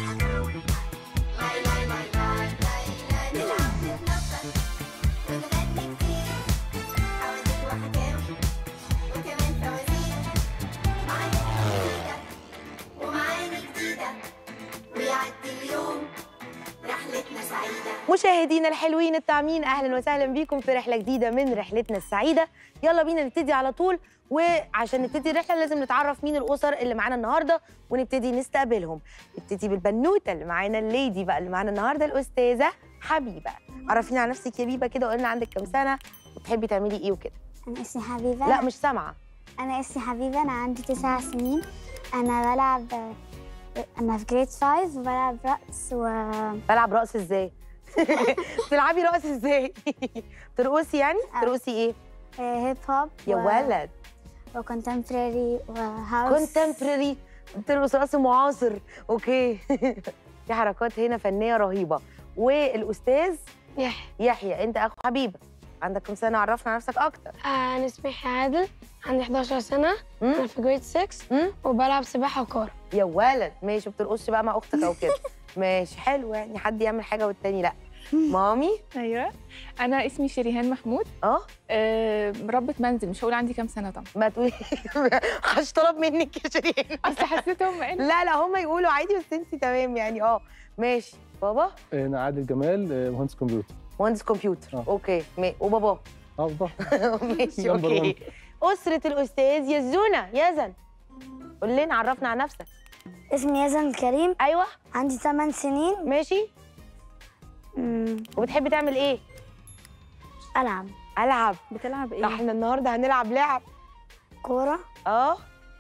لاي لاي لاي لاي لاي لاي نلعب نتنطط ونغني كتير حواديت وحكاوي وكمان فوازير معاني جديدة ومعاني جديدة ويعدي اليوم رحلتنا سعيدة مشاهدينا الحلوين الطعمين اهلا وسهلا بيكم في رحله جديده من رحلتنا السعيده يلا بينا نبتدي على طول وعشان نبتدي الرحله لازم نتعرف مين الاسر اللي معانا النهارده ونبتدي نستقبلهم نبتدي بالبنوته اللي معانا الليدي بقى اللي معانا النهارده الاستاذه حبيبه عرفينا عن نفسك يا بيبه كده وقلنا عندك كام سنه وبتحبي تعملي ايه وكده أنا اسمي حبيبة لا مش سامعه أنا اسمي حبيبة أنا عندي تسع سنين أنا بلعب أنا في جريد فايف وبلعب رقص و بلعب رقص ازاي بتلعبي رقص ازاي ترقصي يعني آه. ترقصي ايه هيب هوب يا ولد وكونتمبراري وهاوس كونتمبرري بترقص رقص معاصر اوكي في حركات هنا فنيه رهيبه والاستاذ يحيى يحيى انت اخو حبيبه عندك كم سنه عرفنا عن نفسك اكتر آه، أنا اسمي يحيى عادل عندي 11 سنة أنا مم؟ في جريد 6 مم؟ وبلعب سباحة وكورة يا ولد ماشي بترقصش بقى مع اختك او كده ماشي حلو يعني حد يعمل حاجه والتاني لا مامي ايوه انا اسمي شريهان محمود اه أه ربة منزل مش هقول عندي كام سنه طبعا ما تقولي مش طلب منك يا شيرين اصل حسيتهم قال لا لا هم يقولوا عادي بس انت تمام يعني اه ماشي بابا انا عادل جمال آه، مهندس كمبيوتر مهندس كمبيوتر آه. اوكي ما- وبابا افضل ماشي Number اوكي اسره الاستاذ يزونه يزن قول لنا عرفنا عن نفسك اسمي يزن الكريم ايوه عندي 8 سنين ماشي مم، وبتحبي تعمل ايه ألعب العب بتلعب ده احنا النهارده هنلعب لعب كورة اه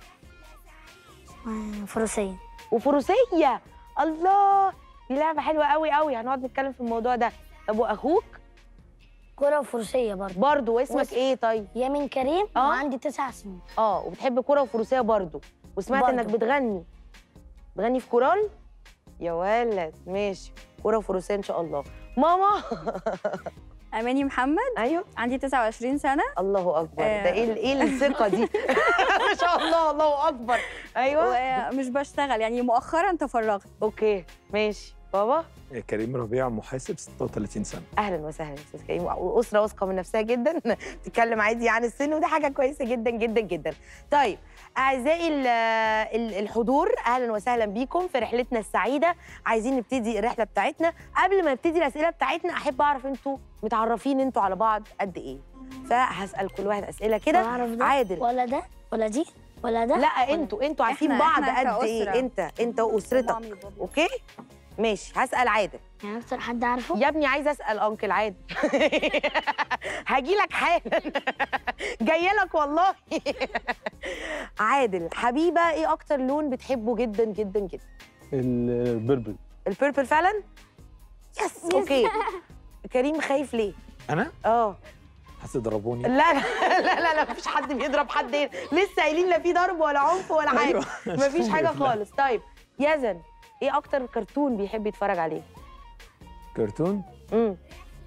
وفروسية وفروسيه الله دي لعبه حلوه قوي قوي هنقعد نتكلم في الموضوع ده طب واخوك كورة وفروسية برضه برضه واسمك واسم- ايه طيب يمين كريم آه. وعندي تسع سنين اه وبتحب كوره وفروسيه برضه وسمعت برضه. انك بتغني بتغني في كورال يا ولد ماشي كوره وفروسيه ان شاء الله ماما أماني محمد ايوه عندي 29 سنة الله اكبر آه. ده ايه ايه الثقه دي ما شاء الله الله اكبر ايوه ومش بشتغل يعني مؤخرا تفرغت اوكي ماشي بابا كريم ربيع محاسب 36 سنه اهلا وسهلا يا استاذ كريم واسره واثقه من نفسها جدا بتتكلم عادي عن السن ودي حاجه كويسه جدا جدا جدا طيب اعزائي ال- ال- الحضور اهلا وسهلا بيكم في رحلتنا السعيده عايزين نبتدي الرحله بتاعتنا قبل ما نبتدي الاسئله بتاعتنا احب اعرف انتوا متعرفين انتوا على بعض قد ايه فهسال كل واحد اسئله كده أعرف ده عادل ولا ده ولا دي ولا ده لا انتوا انتوا عارفين إحنا- بعض إحنا قد ايه كأسرة. انت انت واسرتك مامي وبابا. اوكي ماشي هسال عادل يعني أكتر حد عارفه يا ابني عايزه اسال انكل عادل هاجي لك حالا جايه لك والله عادل حبيبه ايه اكتر لون بتحبه جدا جدا جدا البربل البيربل فعلا يس اوكي كريم خايف ليه انا اه هتضربوني لا لا لا لا لا مفيش حد بيضرب حد هنا. لسه قايلين لا في ضرب ولا عنف ولا حاجه أيوة. مفيش حاجه لا. خالص طيب يزن ايه اكتر كرتون بيحب يتفرج عليه كرتون امم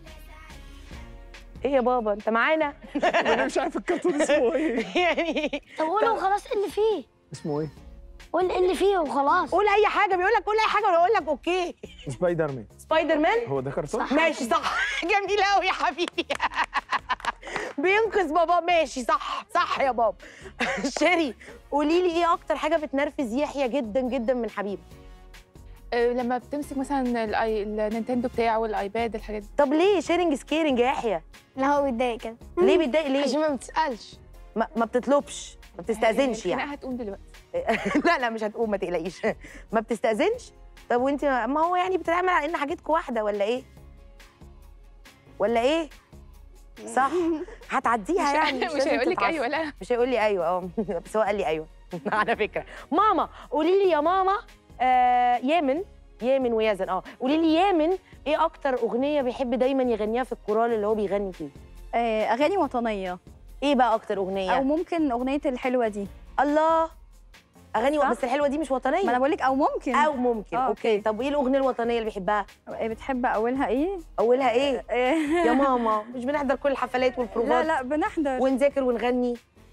ايه يا بابا انت معانا انا مش عارف الكرتون اسمه ايه يعني طب قول وخلاص إيه اللي فيه اسمه ايه قول إيه اللي فيه وخلاص قول اي حاجه بيقول لك قول اي حاجه وانا اقول لك اوكي سبايدر مان سبايدر مان هو ده كرتون ماشي صح جميل قوي يا حبيبي بينقذ بابا ماشي صح صح يا بابا شيري قولي لي ايه اكتر حاجه بتنرفز يحيى جدا جدا من حبيبه أه لما بتمسك مثلا الآي... النينتندو بتاعه والايباد الحاجات دي طب ليه شيرنج سكيرنج يا يحيى لا هو بيتضايق كده ليه بيتضايق ليه عشان ما بتسألش ما, ما بتطلبش ما بتستاذنش يعني الخناقه هتقوم دلوقتي لا لا مش هتقوم ما تقلقيش ما بتستاذنش طب وانت ما هو يعني بتتعامل على ان حاجتكم واحده ولا ايه ولا ايه صح هتعديها يعني مش لازم هيقول لك تتعصب. ايوه لا مش هيقول لي ايوه اه بس هو قال لي ايوه على فكره ماما قولي لي يا ماما آه يامن يامن ويزن اه قولي لي يامن ايه اكتر اغنيه بيحب دايما يغنيها في الكورال اللي هو بيغني فيه آه، أغاني وطنية ايه بقى اكتر اغنيه أو ممكن أغنية الحلوة دي الله اغاني صح؟ بس الحلوه دي مش ما وطنيه أنا بقول لك أو ممكن او ممكن آه، اوكي أوكي. طب وايه الاغنيه الوطنيه اللي بيحبها آه، بتحب أولها إيه؟ اولها ايه آه، يا ماما مش بنحضر كل الحفلات لا والبروفات لا بنحضر ونذاكر ونغني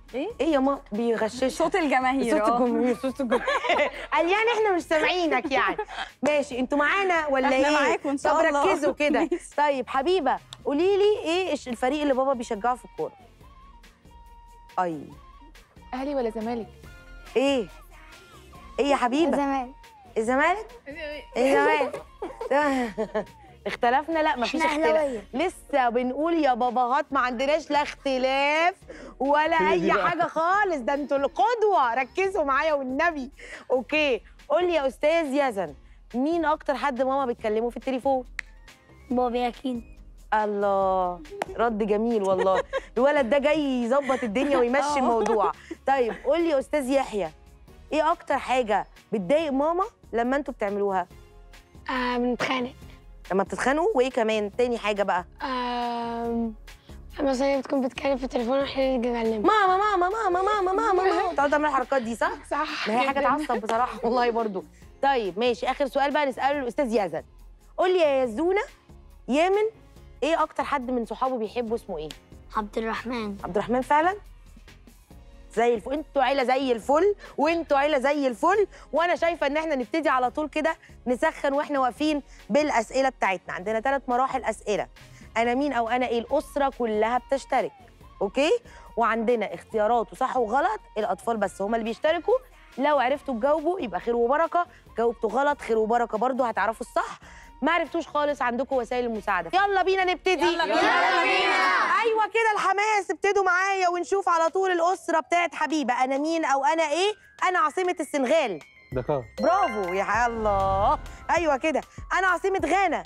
ايه ايه يا ماما بيغششها صوت الجماهير صوت آه. الجمهور صوت الجمهور قال يعني احنا مش سامعينك يعني ماشي انتوا معانا ولا احنا ايه معاكم إن شاء طب الله. ركزوا كده ماشي. طيب حبيبه قولي لي ايه الش- الفريق اللي بابا بيشجعه في الكوره اي اهلي ولا زمالك ايه ايه يا حبيبه زمان الزمالك الزمالك اختلفنا لا مفيش احنا اختلاف أهلاوية. لسه بنقول يا باباهات ما عندناش لا اختلاف ولا هي دي اي بقى. حاجه خالص ده انتوا القدوه ركزوا معايا والنبي اوكي قول لي يا استاذ يزن مين اكتر حد ماما بتكلمه في التليفون بابي اكيد الله رد جميل والله الولد ده جاي يظبط الدنيا ويمشي الموضوع طيب قول لي يا استاذ يحيى ايه اكتر حاجه بتضايق ماما لما انتوا بتعملوها آه بنتخانق لما بتتخانقوا وايه كمان تاني حاجه بقى آه مثلا هي بتكون بتتكلم في التليفون واحنا نيجي نكلمها ماما ماما ماما ماما ماما ماما تقعدوا تعملوا الحركات دي صح صح ما هي حاجه جداً. تعصب بصراحه والله برضو طيب ماشي اخر سؤال بقى نساله الاستاذ يزن قول لي يا يزونه يامن ايه اكتر حد من صحابه بيحبه اسمه ايه عبد الرحمن عبد الرحمن فعلا زي الفل انتوا عيله زي الفل وانتوا عيله زي الفل وانا شايفه ان احنا نبتدي على طول كده نسخن واحنا واقفين بالاسئله بتاعتنا عندنا ثلاث مراحل اسئله انا مين او انا ايه الاسره كلها بتشترك اوكي وعندنا اختيارات وصح وغلط الاطفال بس هم اللي بيشتركوا لو عرفتوا تجاوبوا يبقى خير وبركه جاوبتوا غلط خير وبركه برضو هتعرفوا الصح ما عرفتوش خالص عندكم وسائل المساعده يلا بينا نبتدي يلا بينا, يلا بينا. ايوه كده الحماس ابتدوا معايا ونشوف على طول الاسره بتاعت حبيبه انا مين او انا ايه انا عاصمه السنغال دكار برافو يا الله ايوه كده انا عاصمه غانا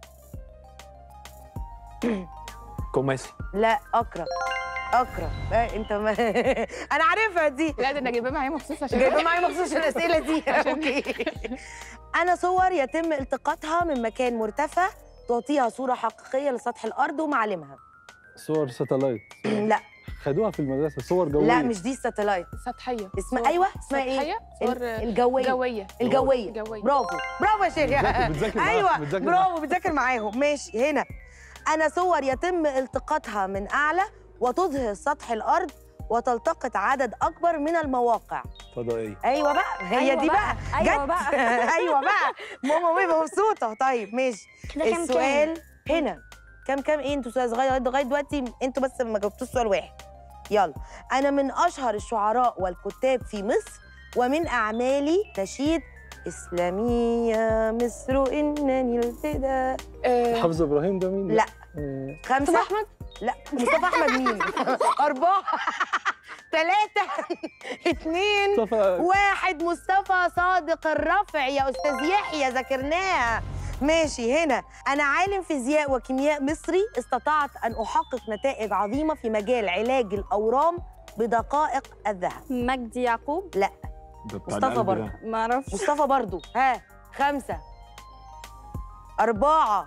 كوماسي لا اقرا اقرا آه انت ما انا عارفها دي لا ده انا جايباه معايا مخصوص عشان جايبه معايا مخصوص الاسئله دي اوكي انا صور يتم التقاطها من مكان مرتفع تعطيها صوره حقيقيه لسطح الارض ومعالمها صور ساتلايت لا خدوها في المدرسه صور جويه لا مش دي الساتلايت سطحيه اسمها صور ايوه اسمها ايه سطحيه ال- صور الجويه جويه الجويه جويه برافو برافو يا شيخ بتذاكر- بتذاكر معاهم، ايوه بتذاكر برافو بتذاكر معاهم ماشي هنا انا صور يتم التقاطها من اعلى وتظهر سطح الارض وتلتقط عدد اكبر من المواقع فضائيه ايوه بقى هي أيوة دي بقى، بقى أيوة جت. بقى. ايوه بقى ماما بيبقى مبسوطه طيب ماشي كده كام كام السؤال هنا كام كام ايه انتوا صغير لغايه دلوقتي انتوا بس ما جاوبتوش سؤال واحد يلا انا من اشهر الشعراء والكتاب في مصر ومن اعمالي نشيد اسلاميه مصر انني الفداء آه، حافظ ابراهيم ده مين؟ لا. آه، خمسه احمد لا مصطفى احمد مين اربعه ثلاثه اثنين مصطفى واحد مصطفى صادق الرفع يا استاذ يحيى ذاكرناها ماشي هنا انا عالم فيزياء وكيمياء مصري استطعت ان احقق نتائج عظيمه في مجال علاج الاورام بدقائق الذهب مجدي يعقوب ده بتاع مصطفى القلب برضه. ده. ما اعرفش مصطفى برضو ها خمسة أربعة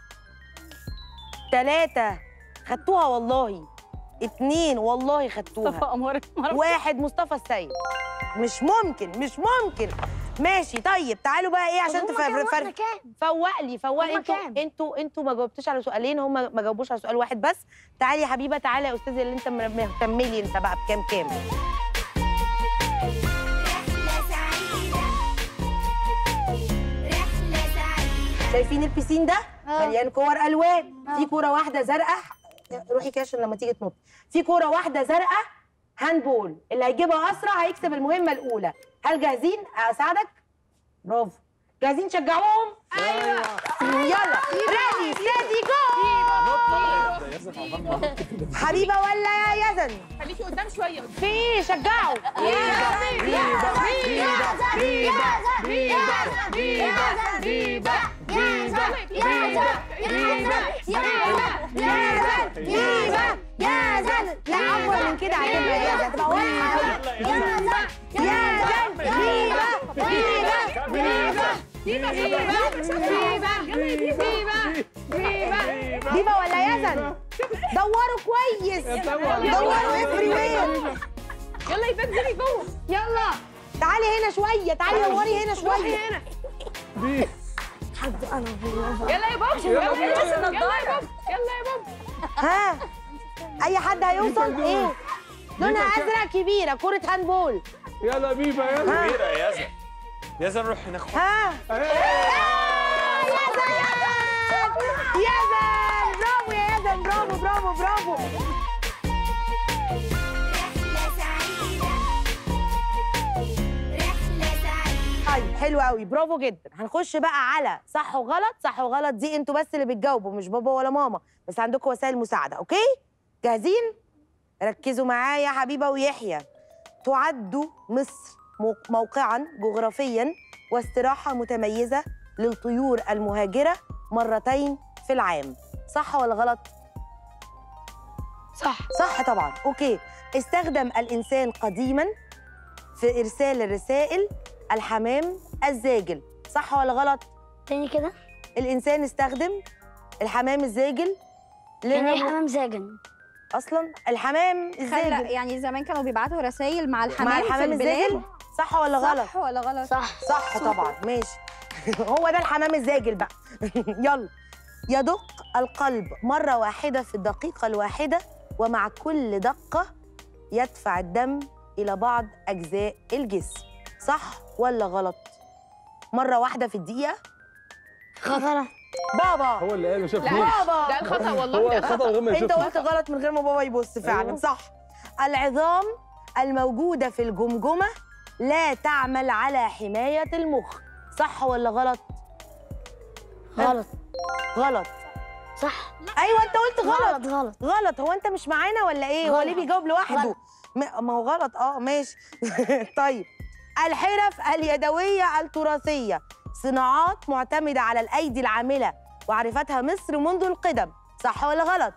ثلاثة خدتوها والله اتنين والله مصطفى خدتوها قمر ما أعرفش. واحد مصطفى السيد مش ممكن مش ممكن ماشي طيب تعالوا بقى ايه عشان تفرق فوق لي فوق لي هما انتوا كام؟ انتوا انتوا ما جاوبتوش على سؤالين هم ما جاوبوش على سؤال واحد بس تعالي يا حبيبه تعالي يا استاذ اللي انت مهتم لي انت بقى بكام كام رحلة سعيدة رحلة سعيدة شايفين البيسين ده آه. مليان كور الوان آه. في كوره واحده زرقاء روحي كده عشان لما تيجي تنط في كوره واحده زرقاء هاندبول اللي هيجيبها اسرع هيكسب المهمه الاولى هل جاهزين اساعدك برافو جاهزين تشجعوهم ايوه يلا ريدي ستيدي جو حبيبه ولا يا يزن خليكي قدام شويه في إيه؟ شجعوا لا اكبر من كده هتبقى يا زن هتبقى واضحه قوي يا زن بيبا بيبا ولا يزن دوروا كويس دوروا افري وين يلا يبان زي جوه يلا تعالي هنا شويه تعالي دوري هنا شويه يلا يا بابا يلا يا بابا يلا يا بابا ها اي حد هيوصل ايه لونها بيبقى كده. ازرق كبيره كره هاندبول يلا بيبا يلا ها كبيرة يا يزن يزن روح ناخد ها يزن برافو يا يزن برافو برافو برافو رحلة سعيدة رحلة سعيدة طيب حلو قوي برافو جدا هنخش بقى على صح وغلط صح وغلط دي انتوا بس اللي بتجاوبوا مش بابا ولا ماما بس عندكم وسائل مساعده اوكي جاهزين ركزوا معايا يا حبيبه ويحيى تعد مصر مو- موقعا جغرافيا واستراحه متميزه للطيور المهاجره مرتين في العام صح ولا غلط صح صح طبعا اوكي استخدم الانسان قديما في ارسال الرسائل الحمام الزاجل صح ولا غلط تاني كده الانسان استخدم الحمام الزاجل يعني للرم- حمام زاجن اصلا الحمام خلى الزاجل يعني زمان كانوا بيبعتوا رسائل مع الحمام مع في الحمام البلاد الزاجل صح ولا غلط صح ولا غلط صح صح طبعا ماشي هو ده الحمام الزاجل بقى يلا يدق القلب مرة واحدة في الدقيقة الواحدة ومع كل دقة يدفع الدم إلى بعض أجزاء الجسم صح ولا غلط؟ مرة واحدة في الدقيقة غلط بابا هو اللي قال شاف لا مين بابا ده الخطأ والله هو ده الخطا الخطأ غير ما انت يشوفني قلت غلط من غير ما بابا يبص فعلا أيوة. صح العظام الموجودة في الجمجمة لا تعمل على حماية المخ صح ولا غلط؟ غلط غلط صح ايوه انت قلت غلط غلط غلط غلط هو انت مش معانا ولا ايه هو ليه غلط. بيجاوب لوحده غلط. ما ما هو غلط اه ماشي طيب الحرف اليدويه التراثيه صناعات معتمده على الايدي العامله وعرفتها مصر منذ القدم صح ولا غلط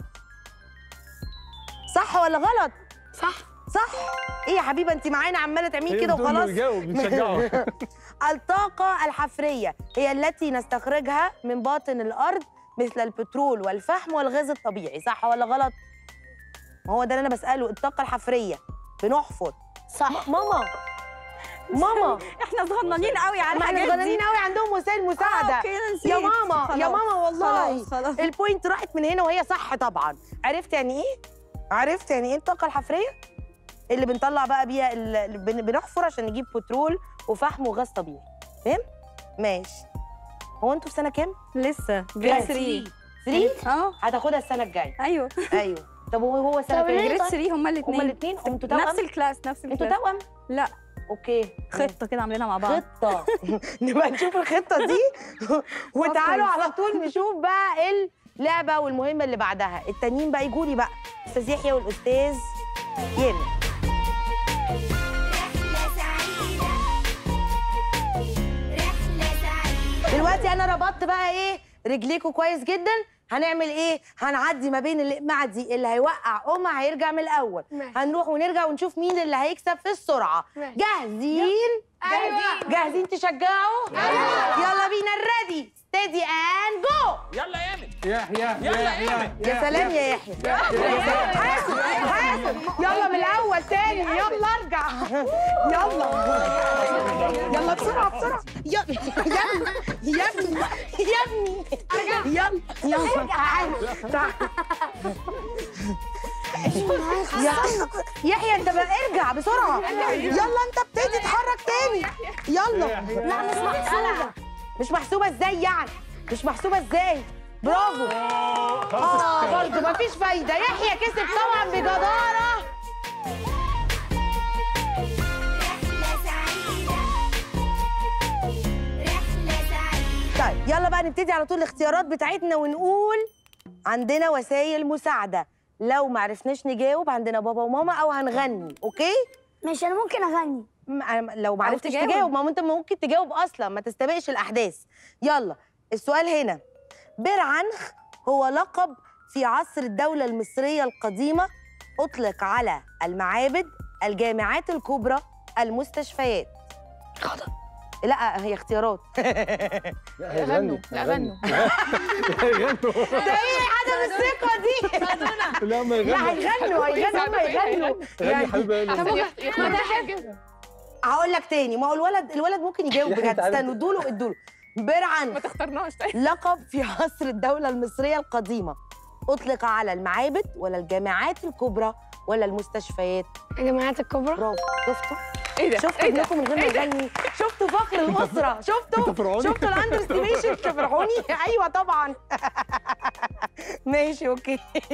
صح ولا غلط صح صح ايه يا حبيبه انت معانا عماله تعملي هي كده بتقول له وخلاص يجاوب بنشجعه الطاقة الحفرية هي التي نستخرجها من باطن الأرض مثل البترول والفحم والغاز الطبيعي صح ولا غلط؟ ما هو ده اللي أنا بسأله الطاقة الحفرية بنحفر صح ماما ماما احنا صغننين قوي على ما احنا الحاجات دي صغيرين قوي عندهم وسائل آه، مساعدة اوكي أنا نسيت يا ماما يا خلاص. ماما والله خلاص خلاص البوينت راحت من هنا وهي صح طبعا عرفت يعني ايه؟ عرفت يعني ايه الطاقة الحفرية؟ اللي بنطلع بقى بيها ال- اللي بن- بنحفر عشان نجيب بترول وفحم وغاز طبيعي فاهم؟ ماشي هو انتوا في سنة كام؟ لسه كام؟ جريد 3 3 اه هتاخدها السنة الجاية ايوه ايوه طب هو هو سنة طب كام؟ ليه جريد طيب؟ 3 هما الاثنين هما الاثنين انتوا نفس توأم؟ الكلاس نفس انتوا الكلاس توأم؟ لا اوكي خطه كده عاملينها مع بعض خطة نبقى نشوف الخطة دي وتعالوا على طول نشوف بقى اللعبة والمهمة اللي بعدها التانيين بقى يجوا لي بقى استاذ يحيى والاستاذ يامن رحلة سعيدة رحلة سعيدة دلوقتي انا ربطت بقى ايه رجليكوا كويس جدا هنعمل ايه هنعدي ما بين الاقماع دي اللي هيوقع قمع هيرجع من الاول ماشي. هنروح ونرجع ونشوف مين اللي هيكسب في السرعه ماشي. جاهزين ايوه جاهزين تشجعوا يلا بينا ريدي ستيدي اند جو يلا يا يامن يحيى يلا يا يامن يا سلام يا يحيى حاسب حاسب يلا من الاول تاني يلا ارجع يلا يلا بسرعه بسرعه يلا يا ابني يا ابني يا ابني يلا يلا تعال تعال يا- يحيى انت بقى ارجع بسرعه يلا انت ابتدي اتحرك تاني يلا لا مش محسوبة مش محسوبه ازاي يعني مش محسوبه ازاي برافو اه برضه مفيش فايده يحيى كسب طبعا بجداره رحلة سعيدة رحلة سعيدة طيب يلا بقى نبتدي على طول الاختيارات بتاعتنا ونقول عندنا وسائل مساعده لو ما عرفناش نجاوب عندنا بابا وماما او هنغني اوكي ماشي أنا ممكن أغني م- أنا- لو ما أو عرفتش تجاوب. تجاوب ما هو انت ممكن تجاوب اصلا ما تستبقش الاحداث يلا السؤال هنا برعنخ هو لقب في عصر الدولة المصرية القديمة أطلق على المعابد الجامعات الكبرى المستشفيات خطأ لا هي اختيارات لا غنوا لا غنوا هيغنوا ده ايه عدم الثقة دي لا ما لا يغنوا هيغنوا هيغنوا هم يغنوا غني يعني حبيبي طب قلبي. يخ- يختار حاجه هقول لك تاني ما هو الولد الولد ممكن يجاوب يحيى بجد تعالى. استنوا ادوا له ادوا له برعنخ ما تختارناش طيب لقب في عصر الدولة المصرية القديمة أطلق على المعابد ولا الجامعات الكبرى ولا المستشفيات الجامعات الكبرى برافو شفتوا ايه ده شفتوا ايه ده ابنكم من غير ما يغني شفتوا فخر الاسره شفتوا انت فرعوني شفتوا الاندر استيميشن فرعوني ايوه طبعا ماشي اوكي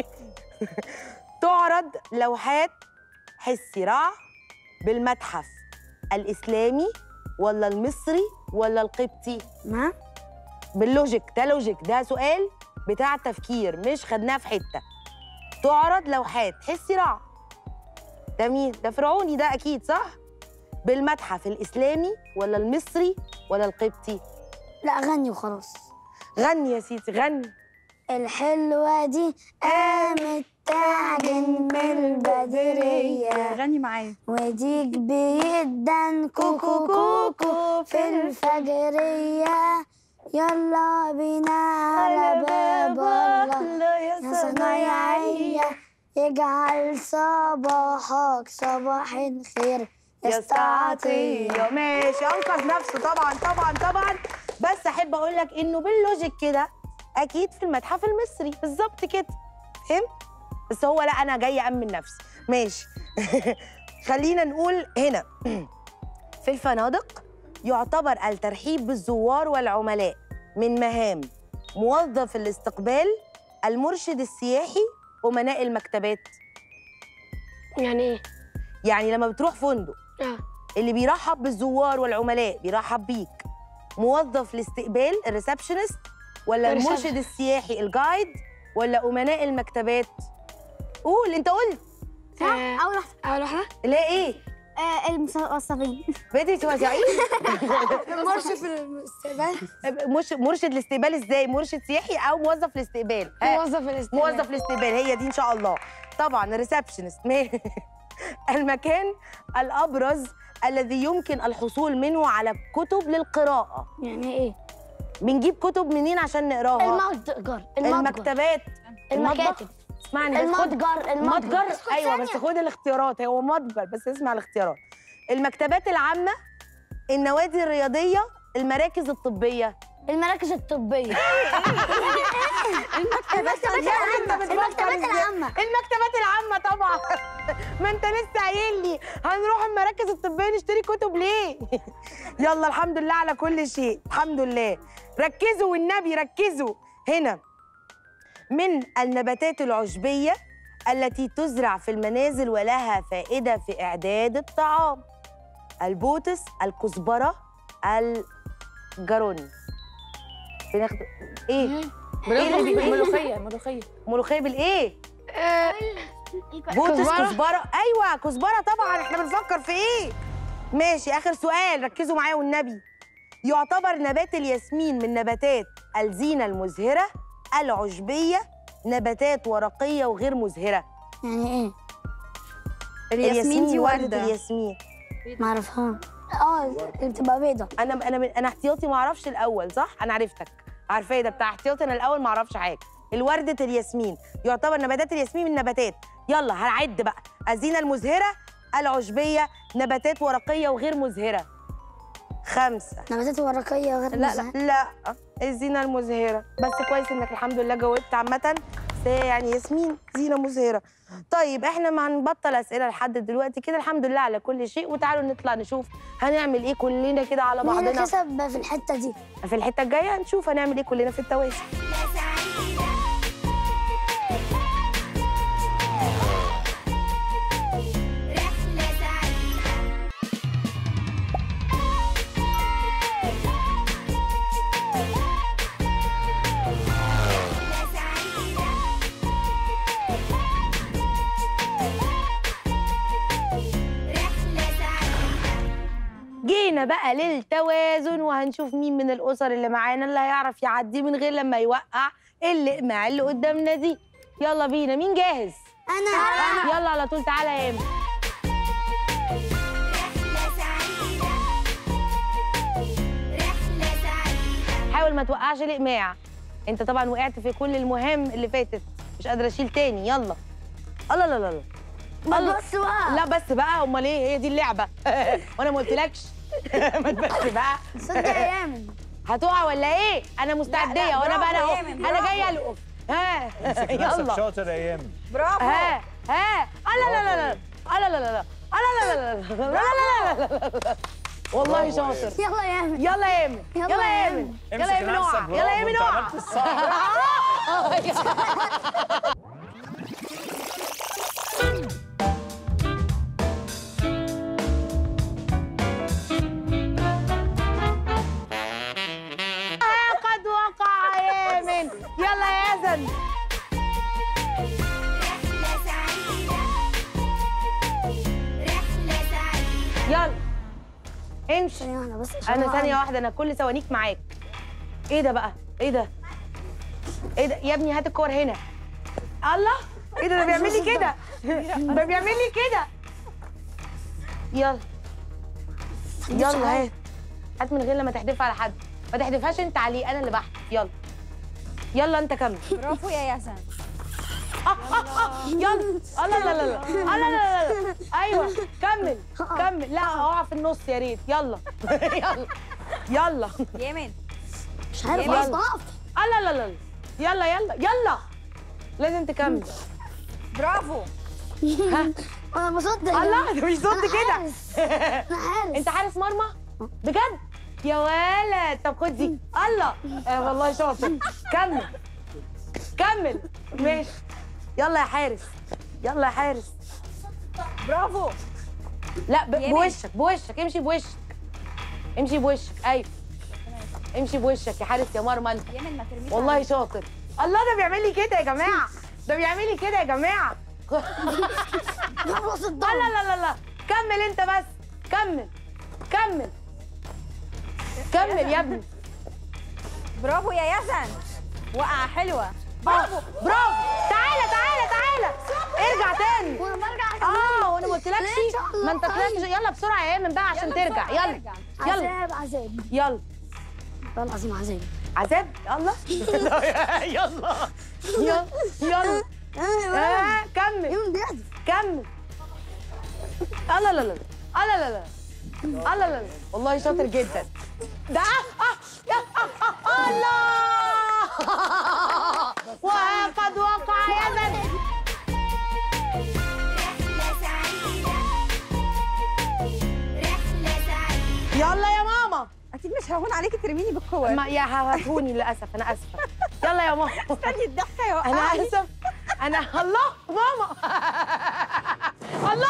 تعرض لوحات حسي رع بالمتحف الاسلامي ولا المصري ولا القبطي ما باللوجيك ده لوجيك ده سؤال بتاع تفكير مش خدناه في حته تعرض لوحات حسي رع ده مين ده فرعوني ده اكيد صح بالمتحف الاسلامي ولا المصري ولا القبطي لا غني وخلاص غني يا سيدي غني الحلوة دي قامت تعجن من البدرية غني معايا وديك بيدن كوكو كوكو في الفجرية يلا بينا على باب الله يا صنايعية يجعل صباحك صباح خير يا استعطية ماشي انقذ نفسه طبعا طبعا طبعا بس احب اقول لك انه باللوجيك كده اكيد في المتحف المصري بالظبط كده فهمت بس هو لا انا جايه امن نفسي ماشي خلينا نقول هنا في الفنادق يعتبر الترحيب بالزوار والعملاء من مهام موظف الاستقبال المرشد السياحي امناء المكتبات يعني ايه؟ يعني لما بتروح فندق اه اللي بيرحب بالزوار والعملاء بيرحب بيك موظف الاستقبال الريسبشنست ولا الريسبشن. المرشد السياحي الجايد ولا امناء المكتبات قول انت قلت آه، أول واحدة اول واحده اللي هي ايه آه الموظفين بدري توزعين مرشد في الاستقبال مش مرشد الاستقبال ازاي مرشد سياحي او موظف الاستقبال ها، موظف الاستقبال موظف الاستقبال هي دي ان شاء الله طبعا الريسبشنست المكان الابرز الذي يمكن الحصول منه على كتب للقراءه يعني ايه؟ بنجيب كتب منين عشان نقراها المتجر المكتبات المكاتب اسمعني بس خد المتجر متجر بس خد ايوه بس ثانية. خد الاختيارات هو متجر بس اسمع الاختيارات المكتبات العامه النوادي الرياضيه المراكز الطبيه المراكز الطبية المكتبات المكتبات العامة المكتبات العامه طبعا ما انت لسه قايل لي هنروح المراكز الطبيه نشتري كتب ليه يلا الحمد لله على كل شيء الحمد لله ركزوا والنبي ركزوا هنا من النباتات العشبيه التي تزرع في المنازل ولها فائده في اعداد الطعام البوتس الكزبره الجرون بناخد ايه برافو اللي بي- ملوخيه ملوخيه ملوخيه بالايه آه، بوتس كزبرة؟ كزبره ايوه كزبره طبعا احنا بنفكر في ايه ماشي اخر سؤال ركزوا معايا والنبي يعتبر نبات الياسمين من نباتات الزينه المزهره العشبيه نباتات ورقيه وغير مزهره يعني ايه؟ الياسمين دي وردة ورده الياسمين ما اعرفها اه اللي بتبقى بيضة انا انا من- انا احتياطي ما اعرفش الاول صح انا عرفتك عارفاه ده بتاع احتياطي انا الاول ما اعرفش حاجه الوردة الياسمين يعتبر نباتات الياسمين من النباتات يلا هنعد بقى الزينه المزهره العشبيه نباتات ورقيه وغير مزهره خمسه نباتات ورقية غير لا، لا. مزهرة. لا الزينه المزهره بس كويس انك الحمد لله جاوبت عامه بس هي يعني ياسمين زينه مزهره طيب احنا ما هنبطل اسئله لحد دلوقتي كده الحمد لله على كل شيء وتعالوا نطلع نشوف هنعمل ايه كلنا كده على مين اللي بعضنا كسب في الحتة دي؟ في الحته الجايه هنشوف هنعمل ايه كلنا في التوازي رحلة سعيدة رحلة سعيدة رحلة سعيدة رحلة سعيدة جينا بقى للتوازن وهنشوف مين من الاسر اللي معانا اللي هيعرف يعدي من غير لما يوقع الاقماع اللي قدامنا دي يلا بينا مين جاهز أنا يلا على طول تعالى يا ايمن رحلة سعيدة رحلة سعيدة حاول ما توقعش الاقماع انت طبعا وقعت في كل المهام اللي فاتت مش قادره اشيل تاني يلا الله لا لا لا الله بص بقى لا بس بقى امال ايه هي دي اللعبه وانا ما قلتلكش ما تبقى بقى صدق يا يامن هتقع ولا ايه انا مستعديه وانا بقى انا برافو اهو يا يامن، انا برافو. جايه القف ها نفسك يلا شاطر يا ايام برافو ها ها لا لا لا لا لا لا لا لا لا لا لا لا لا لا لا لا والله شاطر يلا يا ايمن يلا يا ايمن يلا يلا يا يا إيمن. ايمن يلا يا امسك ايمن نفسك اوعى يلا يا ايمن برافو، انت اوعى عملت الصح قد وقع يا ايمن يلا يا يزن رحلة سعيدة رحلة سعيدة يلا امشي ثانية واحدة بس عشان انا هو ثانيه عندي- واحده انا كل ثوانيك معاك ايه ده بقى ايه ده ايه ده يا ابني هات الكور هنا الله ايه ده ده بيعمل لي كده ده بيعمل لي كده يلا يلا هات هات من غير لما تحدفها على حد ما تحدفهاش انت عليه انا اللي بحدف يلا يلا انت كمل برافو يا ياسن يلا الله لا لا لا الله لا لا لا ايوه كمل كمل لا اقع في النص يا ريت يلا يلا يلا يمين مش عارف يلا. اقف لا لا لا يلا يلا يلا لازم تكمل برافو انا بصد الله ده مش صوت كده انا عارف انت حارس مرمى بجد يا ولد طب خد دي الله آه والله شاطر كمل كمل ماشي يلا يا حارس يلا يا حارس برافو لا ب- يمين. بوشك بوشك امشي بوشك امشي بوشك ايوه امشي بوشك يا حارس يا مرمى انت يمين ما ترميش والله شاطر الله ده بيعمل لي كده يا جماعه ده بيعمل لي كده يا جماعه انا بصد لا لا لا لا لا كمل انت بس كمل كمل كمل يا ابني برافو يا ياسن وقعة حلوة برافو برافو تعالى تعالى تعالى ارجع تاني وانا برجع اه وانا ما قلتلكش إن شاء الله. ما انت طلعت يلا بسرعه يا ايمن بقى عشان ترجع يلا يلا عذاب عذاب يلا والله العظيم عذاب عذاب الله يلا يلا يلا آه كمل يوم بيحدف كمل الله لا لا لا الله لا لا الله لا لا والله شاطر جدا ده آه آه يا آه آه الله وقد وقع يدا رحلة سعيدة رحلة سعيدة يلا يا ماما أكيد مش ههون عليكي ترميني بالكور ما يا هاتوني للاسف انا اسفه يلا يا ماما استني الضحكة يا انا وقعني اسف انا الله ماما الله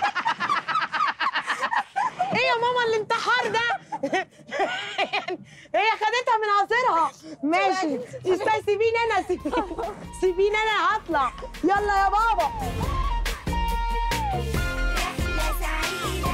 ايه يا ماما الانتحار ده يعني هي خدتها من قصرها ماشي تستاهل سيبيني انا سيبيني سيبيني انا هطلع يلا يا بابا رحلة سعيدة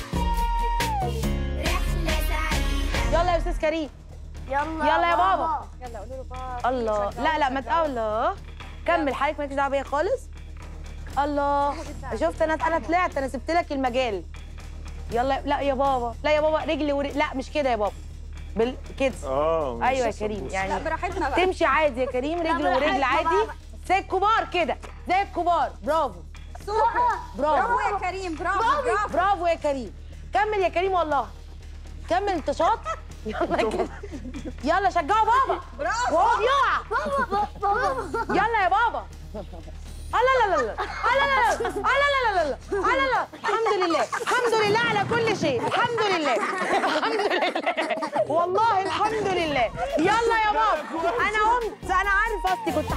رحلة سعيدة يلا يا استاذ كريم يلا يلا يا بابا يلا قولوا له بابا الله لا لا ما تقول الله كمل حضرتك مالكش دعوه بيا خالص الله شفت انا انا طلعت انا سبت لك المجال يلا لا يا بابا لا يا بابا رجلي ورجلي لا مش كده يا بابا بال... كده اه مش ايوه يا السمبوسة. كريم لا يعني براحتنا بقى تمشي عادي يا كريم رجل ورجل براحتنا عادي بقى. زي الكبار كده زي الكبار برافو برافو برافو يا كريم برافو برافو برافو يا كريم كمل يا كريم والله كمل انت شاطر يلا كده يلا شجعوا بابا برافو وهو بيقع يلا يا بابا لا لا لا لا لا لا لا لا لا لا لا لا الحمد لله الحمد لله على كل شيء الحمد لله الحمد لله والله الحمد لله يلا يا بابا انا قمت انا عارفه اصلي كنت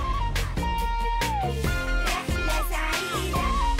رحلة سعيدة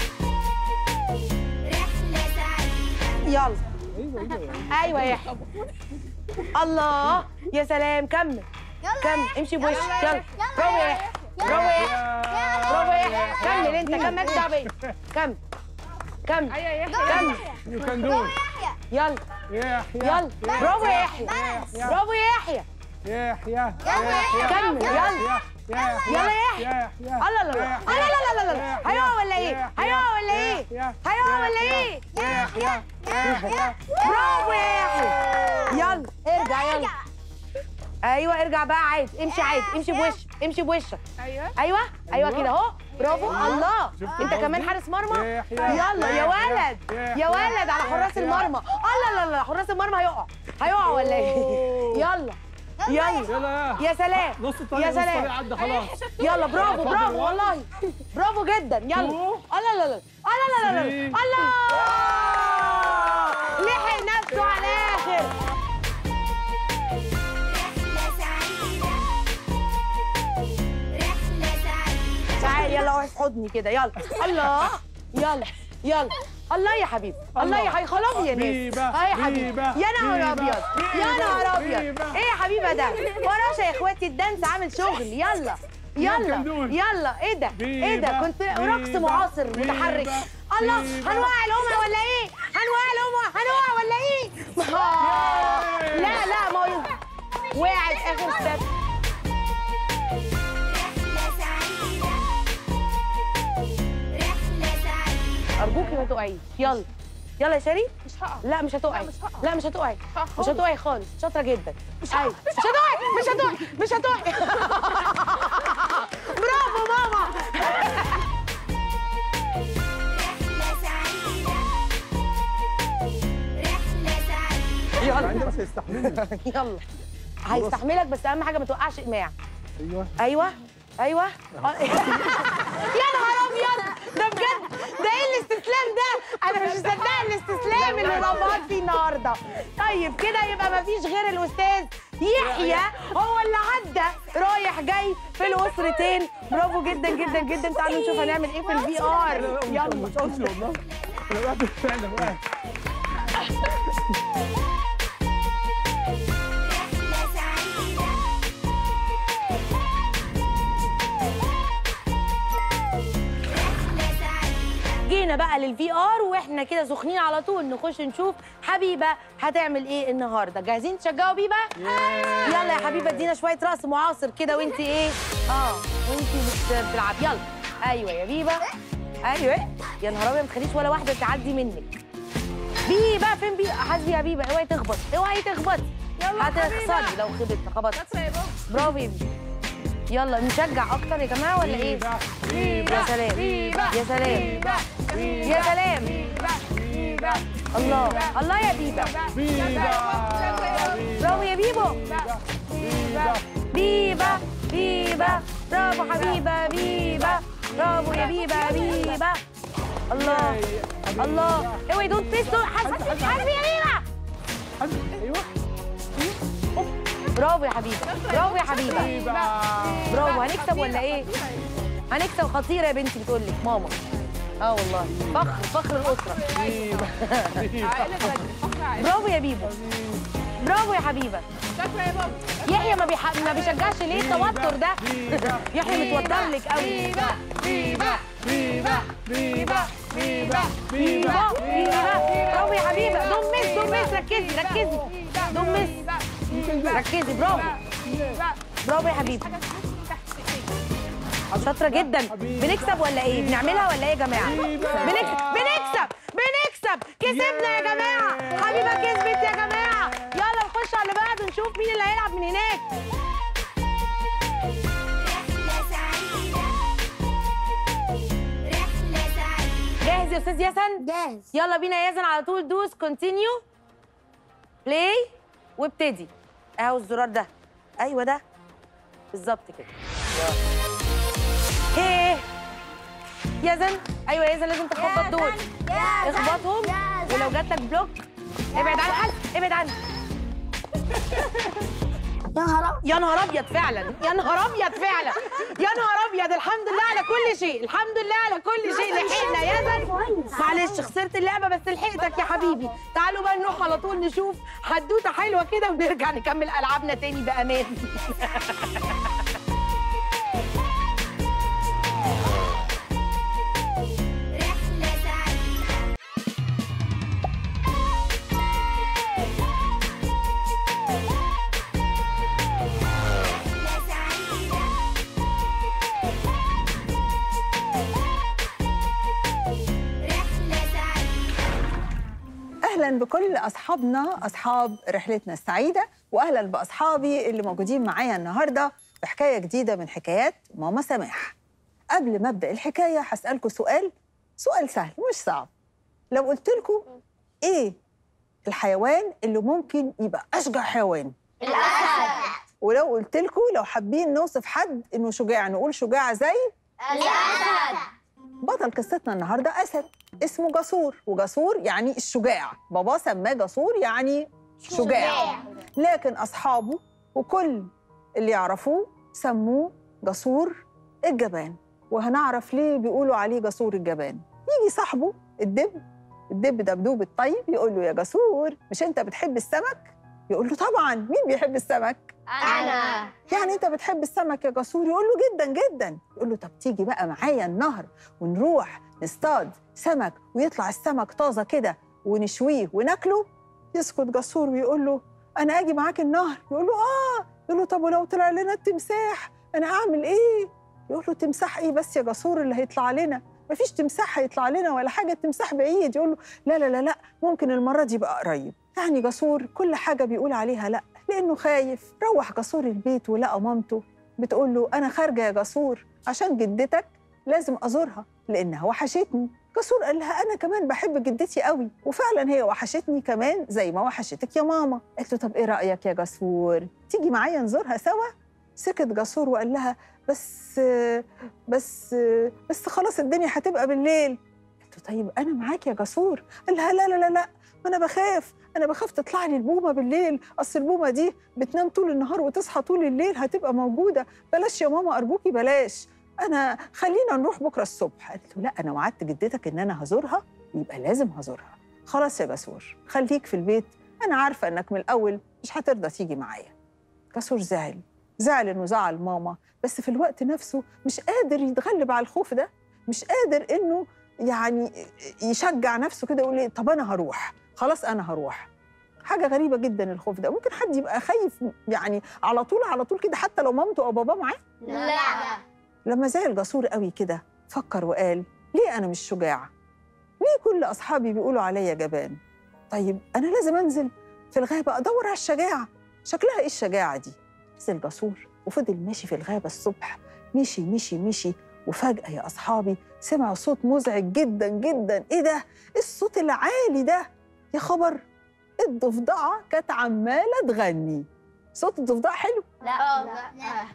رحلة سعيدة يلا ايوه يا يحيى الله يا سلام كمل كمل امشي بوشك يلا برافو يا يحيى برافو يا يحيى برافو يا يحيى كمل انت كمل مالكش دعوه بيا كمل كمل كمل You can do it. يلا يا يحيى يلا برافو يا يحيى برافو يا يحيى يا يحيى يا يحيى كمل يلا يا يحيى يلا يا يحيى يا يحيى الله لا لا لا لا لا لا لا هيقع ولا ايه هيقع ولا ايه هيقع ولا ايه يا يحيى يا يحيى برافو يا يحيى يلا ارجع يلا ايوه ارجع بقى عادي امشي عادي امشي بوشك امشي بوشك ايوه ايوه ايوه كده اهو برافو الله شفت انت كمان قصدي؟ حارس مرمى يا يحيى. يلا يا يا ولد يحيى. يا ولد على يا حراس يحيى. المرمى الله لا لا حراس المرمى هيقع هيقع ولا ايه يلا يلا يلا يا يا سلام نص الطريق يا نص الطريق سلام عدى خلاص يلا برافو اتفضل برافو بقى. والله برافو جدا يلا تو. الله لا لا الله لا لا ثري. لا الله لحق نفسه على الاخر رحلة سعيدة رحلة سعيدة تعال يلا اقعد في حضني كده يلا الله يلا يلا الله يا حبيبي الله يا حبيبي خلاص يا ناس بيبة، اه يا حبيبي بيبة، يا نهار بيبة، ابيض يا بيبة، نهار ابيض بيبة. ايه يا حبيبه ده وراشا يا اخواتي الدانس عامل شغل يلا يلا كندوز. يلا ايه ده ايه ده بيبة، كنت رقص بيبة، معاصر بيبة، متحرك الله بيبة. هنوقع الامه ولا ايه هنوقع الامه هنوقع ولا ايه آه. لا لا ما هو وقعت اخر ستيب رحلة سعيدة رحلة سعيدة ارجوكي ما تقعيش يلا يلا يا شيرين مش هقع لا مش هتقعي لا، مش هقع. لا مش هتقعي هقع مش خالص. هتقعي خالص شاطره جدا مش هتقعي مش هتقعي مش هتقعي مش هتقعي برافو ماما رحلة سعيدة رحلة سعيدة يلا عندي بس يستحملني يلا هيستحملك بس اهم حاجه ما توقعش اقماع ايوه ايوه ايوه آه. يا نهار ابيض ده بجد ده ايه الاستسلام ده انا مش مصدقه الاستسلام اللي الابهات فيه النهارده طيب كده يبقى ما فيش غير الاستاذ يحيى هو اللي عدى رايح جاي في الاسرتين برافو جدا جدا جدا تعالوا نشوف هنعمل ايه في الفي ار يلا مش قصدي والله انا وقعت فعلا وقعت رحلة سعيدة رحلة سعيدة جينا بقى للفي ار واحنا كده سخنين على طول نخش نشوف حبيبه هتعمل ايه النهارده جاهزين تشجعوا بيبه يلا يا حبيبه ادينا شويه رقص معاصر كده وانت ايه اه وانت بت- بتلعبي يلا ايوه يا بيبه ايوه يا نهار ابيض ما تخليش ولا واحده تعدي منك بيبه فين بيبه حاسبي يا بيبه اوعي تخبط اوعي تخبط يلا هتخسري لو خبطت خبطت برافو يا بيبه يلا نشجع اكتر يا جماعه ولا ايه بيبة، يا سلام يا سلام يا سلام الله الله يا بيبه بيبة برافو يا بيبو بيبه بيبه برافو حبيبه بيبه برافو يا بيبه بيبه الله الله اوعي دونت بيس حسبي حسبي يا بيبه ايوه برافو يا حبيبه برافو يا حبيبه بيبة برافو هنكسب ولا ايه هنكسب خطيره يا بنتي بتقول لك ماما اه والله فخر فخر الاسره بيبة عائلة بدري فخر عائلة برافو يا بيبو برافو يا حبيبه شكرا يا بابا يحيى ما, بيح... ما بيشجعش ليه التوتر ده بيبة يحيى متوتر لك قوي بيبة بيبة بيبة بيبة بيبة بيبا بيبا برافو يا حبيبه دوم مس دوم مس ركزي ركزي دوم مس ركزي برافو برافو يا حبيبه شاطره جدا بنكسب ولا ايه بنعملها ولا ايه يا جماعه بنكسب بنكسب بنكسب كسبنا يا جماعه حبيبه كسبت يا جماعه يلا نخش على اللي بعده نشوف مين اللي هيلعب من هناك رحلة سعيدة رحلة سعيدة جاهز يا استاذ ياسن جاهز يلا بينا يا ياسن على طول دوس كونتينيو بلاي وابتدي اهو الزرار ده ايوه ده بالظبط كده ايه يزن ايوه يزن لازم تخبط دول اخبطهم ولو جات لك بلوك ابعد عن حد ابعد عنه يا نهار أبيض. يا نهار ابيض فعلا يا نهار ابيض فعلا يا نهار ابيض الحمد لله على كل شيء الحمد لله على كل شيء لحقنا يا زن معلش خسرت اللعبه بس لحقتك يا حبيبي تعالوا بقى نروح على طول نشوف حدوته حلوه كده ونرجع نكمل العابنا تاني بامان رحلة سعيدة رحلة سعيدة رحلة سعيدة اهلا بكل اصحابنا اصحاب رحلتنا السعيده واهلا باصحابي اللي موجودين معايا النهارده في حكايه جديده من حكايات ماما سماح قبل ما ابدا الحكايه هسالكم سؤال سؤال سهل مش صعب لو قلت لكم ايه الحيوان اللي ممكن يبقى اشجع حيوان الاسد ولو قلت لكم لو حابين نوصف حد انه شجاع نقول شجاع زي الأسد بطل قصتنا النهارده اسد اسمه جسور وجسور يعني الشجاع بابا سماه جسور يعني شجاع لكن اصحابه وكل اللي يعرفوه سموه جسور الجبان وهنعرف ليه بيقولوا عليه جسور الجبان يجي صاحبه الدب الدب دبدوب الطيب يقول له يا جسور مش انت بتحب السمك يقول له طبعا مين بيحب السمك أنا يعني انت بتحب السمك يا جسور يقول له جدا جدا يقول له طب تيجي بقى معايا النهر ونروح نصطاد سمك ويطلع السمك طازه كده ونشويه وناكله يسكت جسور ويقول له انا اجي معاك النهر يقول له اه يقول له طب ولو طلع لنا التمساح انا اعمل ايه يقول له تمساح ايه بس يا جسور اللي هيطلع لنا مفيش تمساح هيطلع لنا ولا حاجه التمساح بعيد يقول له لا لا لا لا ممكن المره دي يبقى قريب يعني جسور كل حاجه بيقول عليها لا لانه خايف روح جسور البيت ولقى مامته بتقول له انا خارجه يا جسور عشان جدتك لازم ازورها لانها وحشتني جسور قال لها انا كمان بحب جدتي قوي وفعلا هي وحشتني كمان زي ما وحشتك يا ماما قالت له طب ايه رايك يا جسور تيجي معايا نزورها سوا سكت جسور وقال لها بس بس بس خلاص الدنيا هتبقى بالليل قالت له طيب انا معاك يا جسور قال لها لا لا لا لا ما انا بخاف انا بخاف تطلع لي البومه بالليل اصل البومه دي بتنام طول النهار وتصحى طول الليل هتبقى موجوده بلاش يا ماما ارجوكي بلاش انا خلينا نروح بكره الصبح قالت له لا انا وعدت جدتك ان انا هزورها يبقى لازم هزورها خلاص يا جسور خليك في البيت انا عارفه انك من الاول مش هترضى تيجي معايا جسور زعل زعل انه زعل ماما بس في الوقت نفسه مش قادر يتغلب على الخوف ده مش قادر انه يعني يشجع نفسه كده يقول إيه، طب انا هروح خلاص انا هروح حاجه غريبه جدا الخوف ده ممكن حد يبقى خايف يعني على طول على طول كده حتى لو مامته او باباه معاه لا لما زعل جسور قوي كده فكر وقال ليه انا مش شجاع ليه كل اصحابي بيقولوا عليا جبان طيب انا لازم انزل في الغابه ادور على الشجاعه شكلها ايه الشجاعه دي نزل جسور وفضل ماشي في الغابه الصبح مشي مشي مشي وفجاه يا اصحابي سمع صوت مزعج جدا جدا ايه ده إيه الصوت العالي ده يا خبر الضفدعه كانت عماله تغني صوت الضفدعه حلو لا لا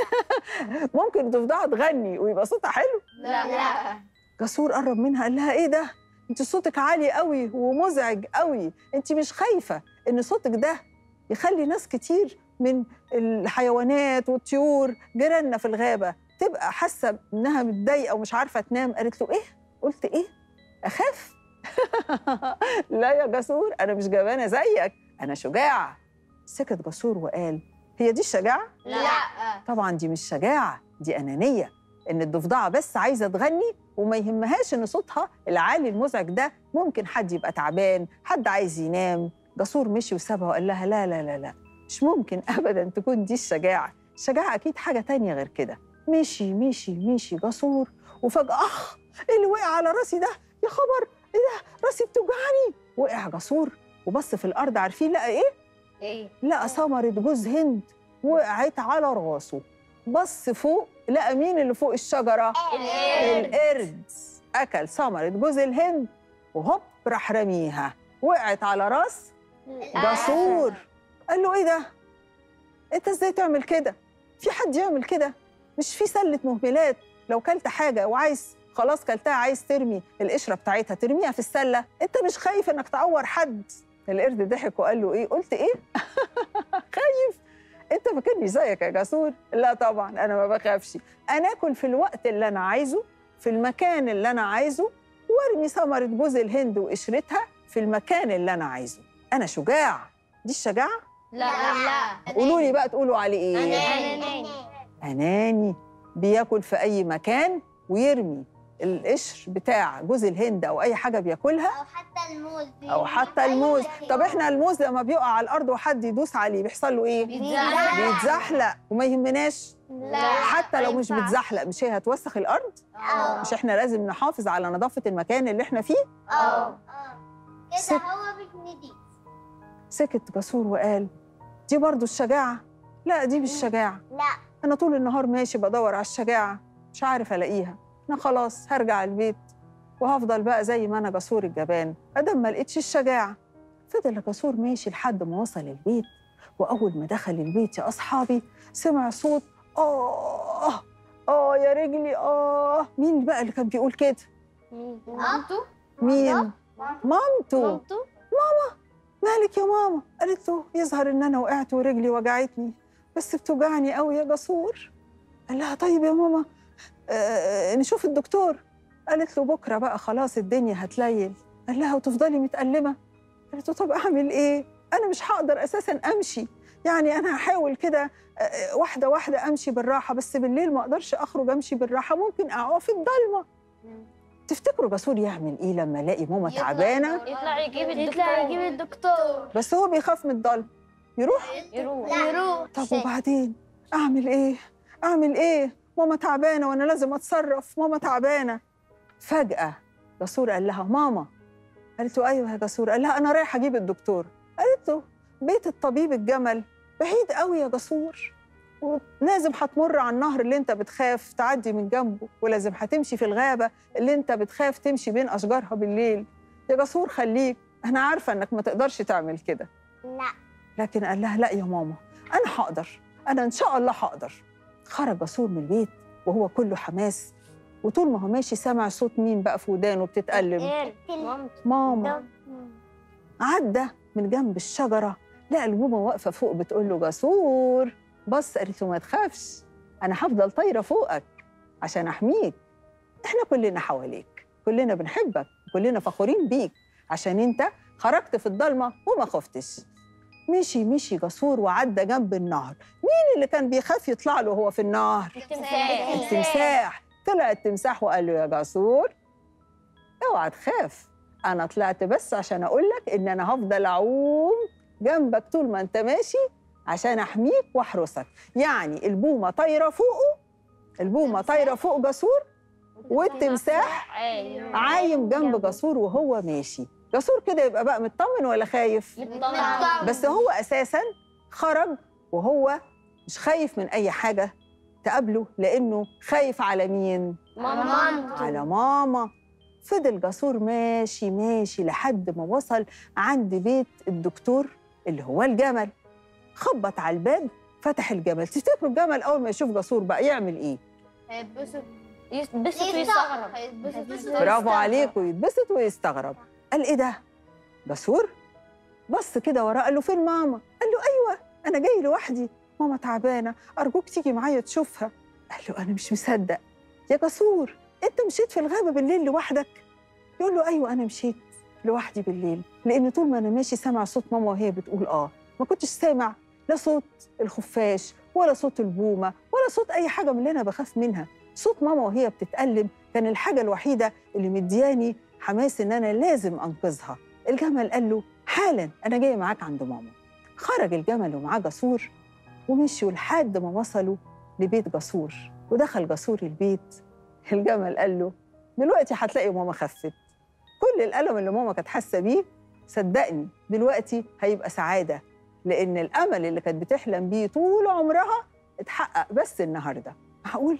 ممكن الضفدعه تغني ويبقى صوتها حلو لا لا جسور قرب منها قال لها ايه ده انت صوتك عالي قوي ومزعج قوي انت مش خايفه ان صوتك ده يخلي ناس كتير من الحيوانات والطيور جيراننا في الغابه تبقى حاسه انها متضايقه ومش عارفه تنام قالت له ايه قلت ايه اخاف لا يا جسور انا مش جبانه زيك انا شجاعه سكت جسور وقال هي دي الشجاعه لا طبعا دي مش شجاعة دي أنانية إن الضفدعة بس عايزة تغني وما يهمهاش إن صوتها العالي المزعج ده ممكن حد يبقى تعبان حد عايز ينام جسور مشي وسابها وقال لها لا لا لا لا مش ممكن أبدا تكون دي الشجاعة الشجاعة أكيد حاجة تانية غير كده مشي مشي مشي جسور وفجأة أخ إيه اللي وقع على راسي ده يا خبر إيه ده راسي بتوجعني وقع جسور وبص في الأرض عارفين لقى إيه ايه لقى ثمرة جوز هند وقعت على راسه بص فوق لقى مين اللي فوق الشجرة؟ القرد أكل ثمرة جوز الهند وهوب راح رميها وقعت على راس جسور قال له إيه ده؟ أنت إزاي تعمل كده؟ في حد يعمل كده؟ مش في سلة مهملات لو كلت حاجة وعايز خلاص كلتها عايز ترمي القشرة بتاعتها ترميها في السلة أنت مش خايف إنك تعور حد القرد ضحك وقال له إيه؟ قلت إيه؟ خايف انت فاكرني زيك يا جسور لا طبعا انا ما بخافش انا اكل في الوقت اللي انا عايزه في المكان اللي انا عايزه وارمي ثمره جوز الهند وقشرتها في المكان اللي انا عايزه انا شجاع دي الشجاعه لا لا قولوا لي بقى تقولوا عليه ايه أناني. اناني بياكل في اي مكان ويرمي القشر بتاع جوز الهند او اي حاجه بياكلها او حتى الموز او حتى الموز طب احنا الموز لما بيقع على الارض وحد يدوس عليه بيحصل له ايه بيتزحلق. بيتزحلق وما يهمناش لا حتى لو مش ما ينفعش. بتزحلق مش هي هتوسخ الارض اه مش احنا لازم نحافظ على نظافه المكان اللي احنا فيه اه ست. كده هو مش نضيف سكت جسور وقال دي برضو الشجاعه لا دي مش شجاعه لا انا طول النهار ماشي بدور على الشجاعه مش عارف الاقيها انا خلاص هرجع البيت وهفضل بقى زي ما انا جسور الجبان ادم ما لقيتش الشجاعه فضل جسور ماشي لحد ما وصل البيت واول ما دخل البيت يا اصحابي سمع صوت اه اه يا رجلي اه مين بقى اللي كان بيقول كده مامته مين مامته مامته مالك يا ماما قالت له يظهر ان انا وقعت ورجلي وجعتني بس بتوجعني قوي يا جسور قال لها طيب يا ماما آه نشوف الدكتور قالت له بكره بقى خلاص الدنيا هتليل قال لها وتفضلي متألمة قالت له طب اعمل ايه انا مش هقدر اساسا امشي يعني انا هحاول كده آه، واحده واحده امشي بالراحه بس بالليل ما اقدرش اخرج امشي بالراحه ممكن اقع في الضلمه تفتكروا جسور يعمل ايه لما الاقي ماما يطلع تعبانه يطلع يجيب يطلع يجيب الدكتور بس هو بيخاف من الضلمه يروح يروح يروح طب وبعدين اعمل ايه اعمل ايه ماما تعبانه وانا لازم اتصرف ماما تعبانه فجاه جسور قال لها ماما قالت له ايوه يا جسور قال لها انا رايح اجيب الدكتور قالت له بيت الطبيب الجمل بعيد قوي يا جسور ولازم هتمر على النهر اللي انت بتخاف تعدي من جنبه ولازم هتمشي في الغابه اللي انت بتخاف تمشي بين اشجارها بالليل يا جسور خليك انا عارفه انك ما تقدرش تعمل كده لا لكن قال لها لا يا ماما انا هقدر انا ان شاء الله هقدر خرج جسور من البيت وهو كله حماس وطول ما هو ماشي سمع صوت مين بقى في ودانه بتتألم ماما عدى من جنب الشجرة لقى البومة واقفة فوق بتقول له جسور بص قالت له ما تخافش أنا هفضل طايرة فوقك عشان أحميك إحنا كلنا حواليك كلنا بنحبك كلنا فخورين بيك عشان أنت خرجت في الضلمة وما خفتش مشي مشي جسور وعدى جنب النهر مين اللي كان بيخاف يطلع له وهو في النهر التمساح طلع التمساح وقال له يا جسور اوعى تخاف انا طلعت بس عشان اقول لك ان انا هفضل اعوم جنبك طول ما انت ماشي عشان احميك واحرسك يعني البومه طايره فوقه البومه طايره فوق جسور والتمساح عايم جنب جسور وهو ماشي جسور كده يبقى بقى مطمن ولا خايف بس هو اساسا خرج وهو مش خايف من اي حاجه تقابله لانه خايف على مين على ماما فضل جسور ماشي ماشي لحد ما وصل عند بيت الدكتور اللي هو الجمل خبط على الباب فتح الجمل تفتكروا الجمل اول ما يشوف جسور بقى يعمل ايه يتبسط ويستغرب برافو عليكم يتبسط ويستغرب قال ايه ده جسور بص كده وراه قال له فين ماما قال له ايوه انا جاي لوحدي ماما تعبانه ارجوك تيجي معايا تشوفها قال له انا مش مصدق يا جسور انت مشيت في الغابه بالليل لوحدك يقول له ايوه انا مشيت لوحدي بالليل لان طول ما انا ماشي سامع صوت ماما وهي بتقول اه ما كنتش سامع لا صوت الخفاش ولا صوت البومه ولا صوت اي حاجه من اللي انا بخاف منها صوت ماما وهي بتتألم كان الحاجه الوحيده اللي مدياني حماس ان انا لازم انقذها الجمل قال له حالا انا جاي معاك عند ماما خرج الجمل ومعاه جسور ومشوا لحد ما وصلوا لبيت جسور ودخل جسور البيت الجمل قال له دلوقتي هتلاقي ماما خفت كل الألم اللي ماما كانت حاسة بيه صدقني دلوقتي هيبقى سعادة لأن الأمل اللي كانت بتحلم بيه طول عمرها اتحقق بس النهاردة معقول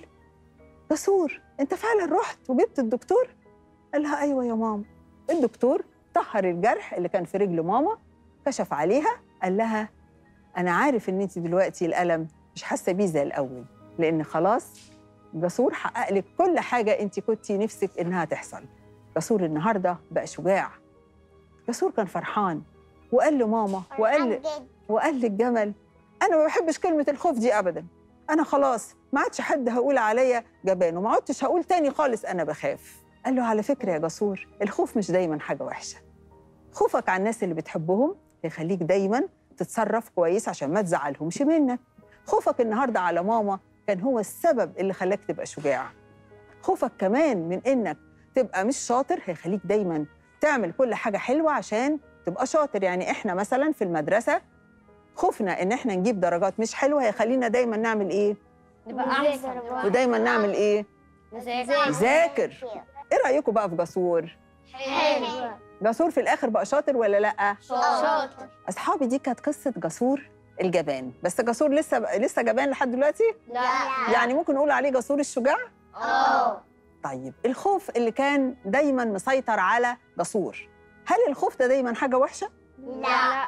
جسور أنت فعلا رحت وجبت الدكتور؟ قال لها أيوة يا ماما الدكتور طهر الجرح اللي كان في رجل ماما كشف عليها قال لها أنا عارف إن أنت دلوقتي الألم مش حاسة بيه زي الأول لأن خلاص جسور حقق لك كل حاجة أنت كنتي نفسك إنها تحصل جسور النهاردة بقى شجاع جسور كان فرحان وقال لماما وقال وقال للجمل أنا ما بحبش كلمة الخوف دي أبدا أنا خلاص ما عادش حد هقول عليا جبان وما عدتش هقول تاني خالص أنا بخاف قال له على فكرة يا جسور الخوف مش دايما حاجة وحشة خوفك على الناس اللي بتحبهم هيخليك دايما تتصرف كويس عشان ما تزعلهمش منك خوفك النهارده على ماما كان هو السبب اللي خلاك تبقى شجاع خوفك كمان من انك تبقى مش شاطر هيخليك دايما تعمل كل حاجه حلوه عشان تبقى شاطر يعني احنا مثلا في المدرسه خوفنا ان احنا نجيب درجات مش حلوه هيخلينا دايما نعمل ايه نبقى احسن ودايما نعمل ايه نذاكر ايه رايكم بقى في جسور حلو جسور في الاخر بقى شاطر ولا لا شاطر اصحابي دي كانت قصه جسور الجبان بس جسور لسه لسه جبان لحد دلوقتي لا يعني ممكن نقول عليه جسور الشجاع اه طيب الخوف اللي كان دايما مسيطر على جسور هل الخوف ده دايما حاجه وحشه لا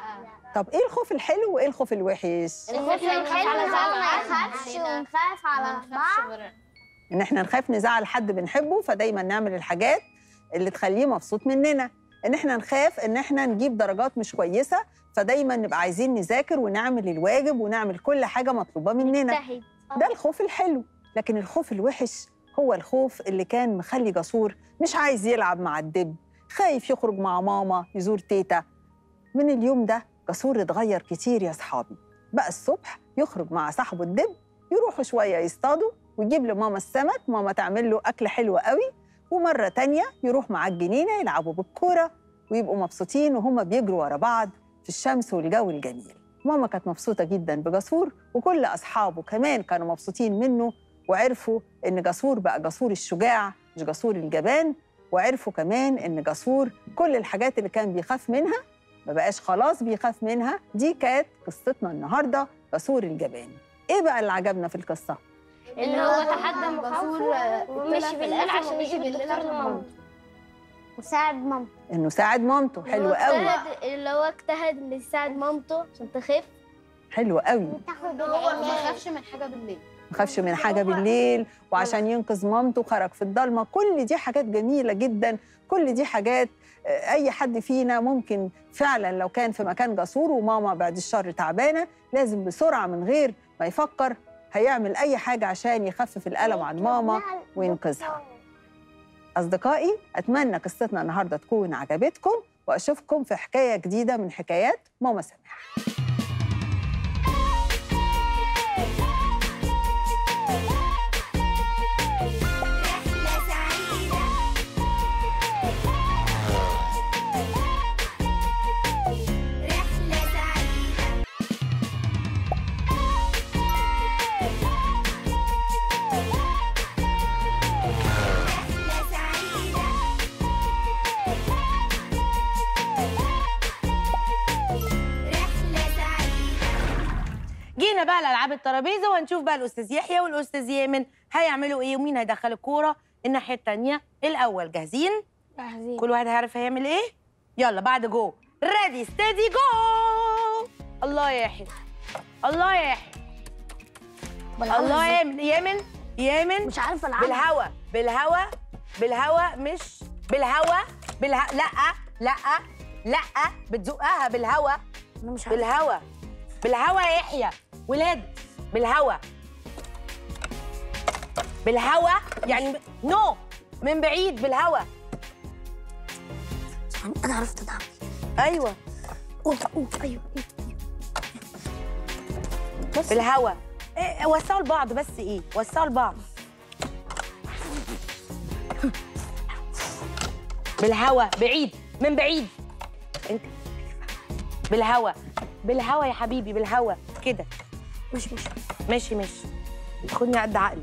طب ايه الخوف الحلو وايه الخوف الوحش الخوف الحلو على هو بعض. ما نخافش ونخاف على بعض ان احنا نخاف نزعل حد بنحبه فدايما نعمل الحاجات اللي تخليه مبسوط مننا ان احنا نخاف ان احنا نجيب درجات مش كويسه فدايما نبقى عايزين نذاكر ونعمل الواجب ونعمل كل حاجه مطلوبه مننا نجتهد. ده الخوف الحلو لكن الخوف الوحش هو الخوف اللي كان مخلي جسور مش عايز يلعب مع الدب خايف يخرج مع ماما يزور تيتا من اليوم ده جسور اتغير كتير يا صحابي بقى الصبح يخرج مع صاحبه الدب يروحوا شوية يصطادوا ويجيب لماما السمك ماما تعمل له أكل حلو قوي ومرة تانية يروح مع الجنينة يلعبوا بالكورة ويبقوا مبسوطين وهما بيجروا ورا بعض في الشمس والجو الجميل ماما كانت مبسوطة جدا بجسور وكل أصحابه كمان كانوا مبسوطين منه وعرفوا إن جسور بقى جسور الشجاع مش جسور الجبان وعرفوا كمان إن جسور كل الحاجات اللي كان بيخاف منها ما بقاش خلاص بيخاف منها دي كانت قصتنا النهاردة جسور الجبان إيه بقى اللي عجبنا في القصة؟ ان هو تحدى مخاوفه ومشي بالليل عشان يجي بالدكتور لمامته وساعد مامته إنه ساعد مامته حلو قوي اجتهد- اللي هو اجتهد انه يساعد مامته عشان تخف حلو قوي تاخد هو ما خافش من حاجه بالليل ما خافش من حاجة بالليل وعشان ينقذ مامته خرج في الضلمة كل دي حاجات جميلة جدا كل دي حاجات آه، أي حد فينا ممكن فعلا لو كان في مكان جسور وماما بعد الشر تعبانة لازم بسرعة من غير ما يفكر هيعمل أي حاجة عشان يخفف الألم عن ماما وينقذها أصدقائي أتمنى قصتنا النهاردة تكون عجبتكم وأشوفكم في حكاية جديدة من حكايات ماما سامح جينا بقى لالعاب الترابيزه وهنشوف بقى الاستاذ يحيى والاستاذ يامن هيعملوا ايه ومين هيدخل الكوره الناحيه الثانيه الاول جاهزين جاهزين كل واحد هيعرف هيعمل ايه يلا بعد جو ريدي ستيدي جو الله يا يحيى الله يا يحيى الله يا يامن يامن يامن مش عارفه العب بالهوا بالهوا بالهوا مش بالهوا بالها لا لا لا بتزقها بالهوا انا مش عارفه بالهوا بالهوا يا يحيى ولاد بالهوا بالهوا يعني نو من بعيد بالهوا انا عرفت العب ايوه اوف اوف ايوه بالهوا إيه وسعوا لبعض بس ايه وسعوا لبعض بالهوا بعيد من بعيد انت بالهوا بالهوا يا حبيبي بالهوا كده مش مش ماشي ماشي خدني قد عقلي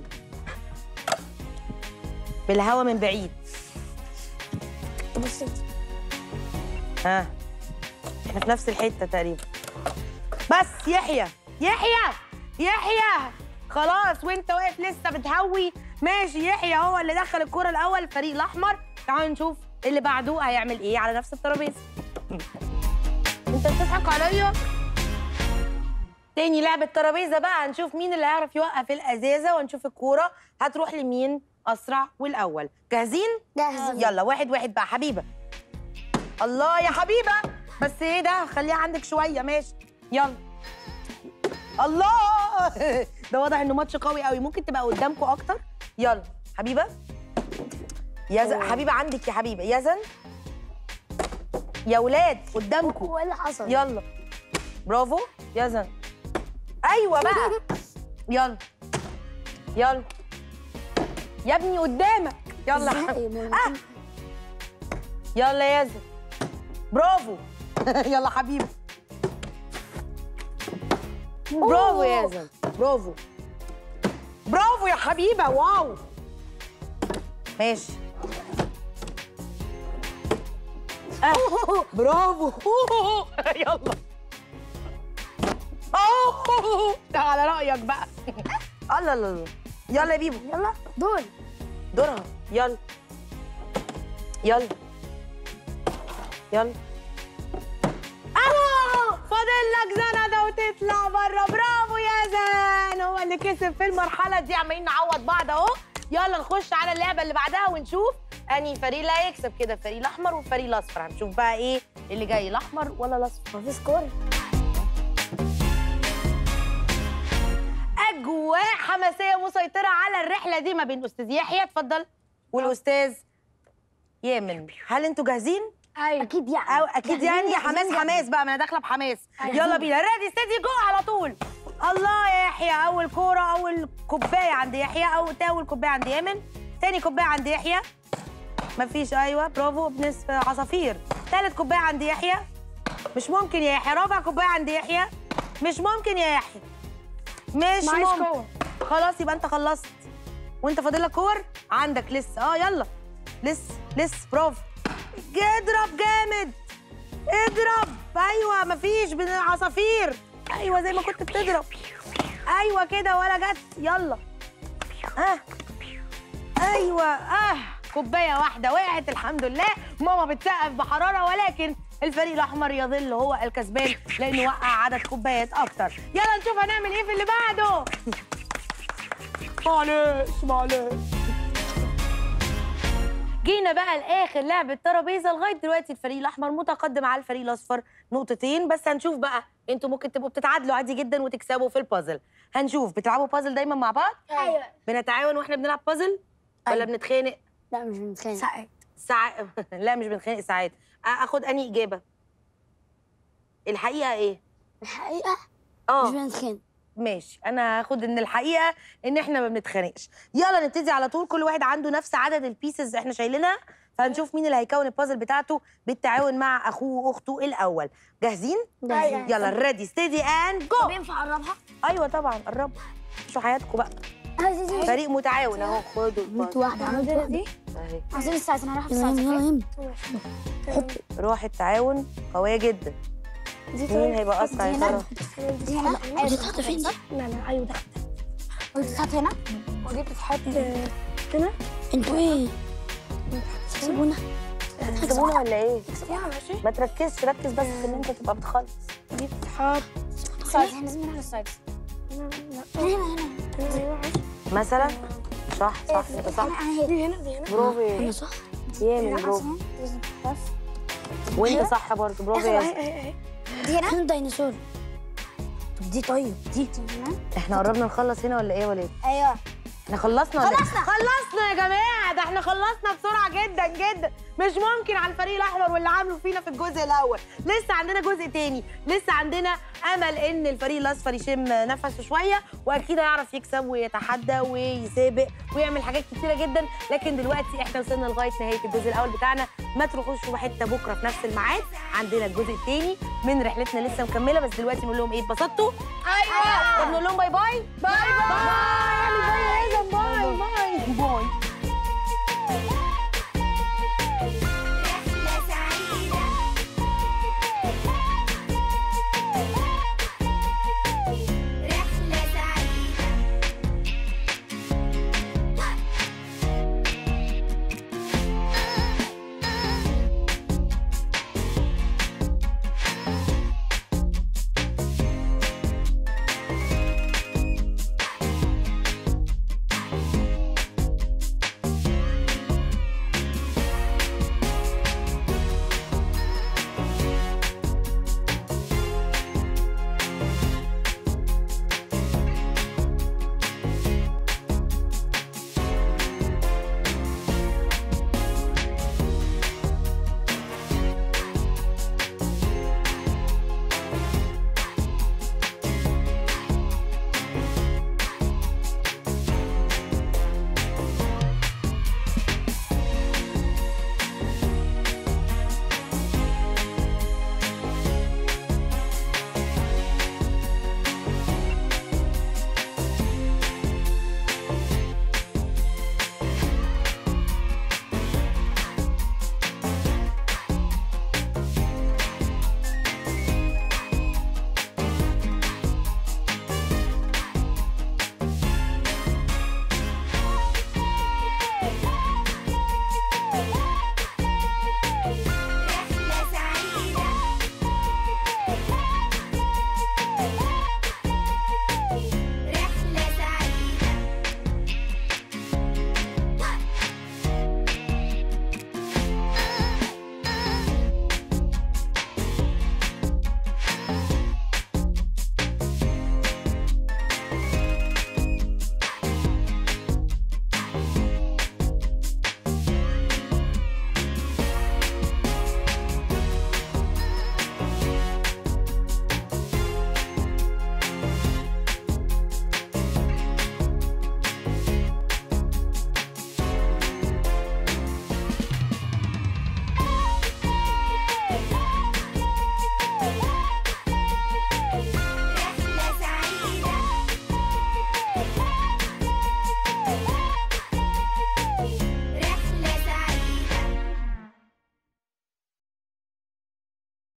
بالهوا من بعيد بص ها احنا في نفس الحته تقريبا بس يحيى يحيى يحيى خلاص وانت واقف لسه بتهوي ماشي يحيى هو اللي دخل الكرة الاول الفريق الاحمر تعالوا نشوف اللي بعده هيعمل ايه على نفس الترابيزه انت بتضحك عليا تاني لعبة ترابيزة بقى هنشوف مين اللي هيعرف يوقف الازازة وهنشوف الكورة هتروح لمين اسرع والاول جاهزين جاهزين يلا واحد واحد بقى حبيبه الله يا حبيبه بس ايه ده خليها عندك شويه ماشي يلا الله ده واضح انه ماتش قوي قوي ممكن تبقى قدامكم اكتر يلا حبيبه يزن حبيبه عندك يا حبيبه يزن يا ولاد قدامكم هو ايه اللي حصل؟ يلا برافو يزن ايوه بقى يلا يلا يا ابني قدامك يلا يا حبيبي. آه. يلا يا يزن برافو يلا حبيبي برافو يا يزن برافو برافو يا حبيبه واو ماشي آه. برافو يلا أوه. ده على رايك بقى الله الله الله يلا يا بيبو يلا دول دورها يلا يلا يلا آه! فاضل لك زنده وتطلع بره برافو يا زان هو اللي كسب في المرحله دي عمالين نعوض بعض اهو يلا نخش على اللعبه اللي بعدها ونشوف انهي فريق اللي هيكسب كده الفريق الاحمر والفريق الاصفر هنشوف بقى ايه اللي جاي الاحمر ولا الاصفر في سكور اجواء حماسيه مسيطره على الرحله دي ما بين استاذ يحيى اتفضل والاستاذ يامن هل انتوا جاهزين اكيد يعني أو اكيد يعني حماس حماس بقى ما انا داخله بحماس يلا بينا ريدي ستيدي جو على طول الله يا يحيى اول كوره اول كوبايه عند يحيى او اول كوبايه عند يامن تاني كوبايه عند يحيى مفيش ايوه برافو بنصف عصافير تالت كوبايه عند يحيى مش ممكن يا يحيى رابع كوبايه عند يحيى مش ممكن يا يحيى مش معيش ممكن كور. خلاص يبقى انت خلصت وانت فاضل لك كور عندك لسه اه يلا لسه لسه برافو اضرب جامد اضرب ايوه مفيش بين عصافير ايوه زي ما كنت بتضرب ايوه كده ولا جت يلا اه ايوه اه كوبايه واحده وقعت الحمد لله ماما بتسقف بحراره ولكن الفريق الاحمر يظل هو الكسبان لانه وقع عدد كوبايات اكتر يلا نشوف هنعمل ايه في اللي بعده معلش معلش جينا بقى لاخر لعبه ترابيزه لغايه دلوقتي الفريق الاحمر متقدم على الفريق الاصفر نقطتين بس هنشوف بقى انتوا ممكن تبقوا بتتعادلوا عادي جدا وتكسبوا في البازل هنشوف بتلعبوا بازل دايما مع بعض ايوه بنتعاون واحنا بنلعب بازل ولا بنتخانق لا مش بنتخانق ساعات ساعات لا مش بنتخانق ساعات آ- اخد انهي اجابه الحقيقه ايه الحقيقه مش اه بنتخانق ماشي انا هاخد ان الحقيقه ان احنا ما بنتخانقش يلا نبتدي على طول كل واحد عنده نفس عدد البيسز احنا شايلينها فهنشوف مين اللي هيكون البازل بتاعته بالتعاون مع اخوه واخته الاول جاهزين جاهزين. يلا ريدي ستيدي اند طب جو ينفع اقربها؟ ايوه طبعا قربوا شو حياتكم بقى فريق متعاون اهو خدوا البازل واحده عملت دي اهي عايزين الساعه انا رايحه في الساعه روح التعاون قويه جدا مين هيبقى اسرع يا ترى دي هنا دي تتحط فين دي؟ لا لا ايوه ده ودي تتحط هنا ودي بتتحط هنا انتوا ايه؟ سيبونا تسيبونا ولا ايه يا ماشي ما تركزش ركز بس في ان انت تبقى بتخلص دي بتتحط سايد احنا لازم نعمل السايد هنا هنا هنا مثلا صح صح انت صح انا هنا دي هنا دي هنا برافو يا انا صح يامن برافو وانت صح برضه برافو يا ياسر. اهي اهي دي هنا فين ديناصور طب دي طيب دي هنا احنا قربنا نخلص هنا ولا ايه يا ولاد ايوه احنا خلصنا ولا إيه؟ خلصنا. خلصنا يا جماعه ده احنا خلصنا بسرعه جدا جدا مش ممكن على الفريق الاحمر واللي عامله فينا في الجزء الاول لسه عندنا جزء تاني لسه عندنا امل ان الفريق الاصفر يشم نفسه شويه واكيد هيعرف يكسب ويتحدى ويسابق ويعمل حاجات كتيره جدا لكن دلوقتي احنا وصلنا لغايه نهايه الجزء الاول بتاعنا ما تروحوش في حته بكره في نفس الميعاد عندنا الجزء التاني من رحلتنا لسه مكمله بس دلوقتي نقول لهم ايه اتبسطتوا ايوه طب نقول لهم باي باي باي باي